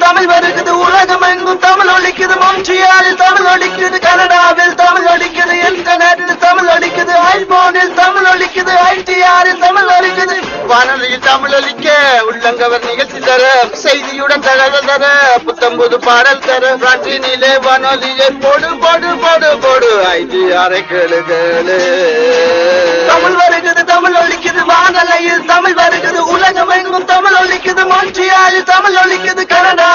தமிழ் வருகுது உலகம் எங்கும் தமிழ் ஒழிக்குது மொன்றியாலில் தமிழ் ஒழிக்குது கனடாவில் தமிழ் ஒழிக்குது இன்டர்நெட்டில் தமிழ் ஒழிக்குது ஐபோனில் தமிழ் ஒழிக்குது ஐடிஆரில் தமிழ் ஒழிக்குது வானொலியில் தமிழ் ஒலிக்க உள்ளங்கவர் நிகழ்ச்சி தர செய்தியுடன் தகவல் தர புத்தம்புது பாடல் தர பிரான்சினிலே வானொலியை போடு போடு போடு போடு ஐடி அரை கேளு கேளு தமிழ் வருகுது தமிழ் ஒழிக்குது வானலையில் தமிழ் வருகுது உலகம் எங்கும் தமிழ் ஒழிக்குது மொன்றியாலில் தமிழ் ஒழிக்குது கனடா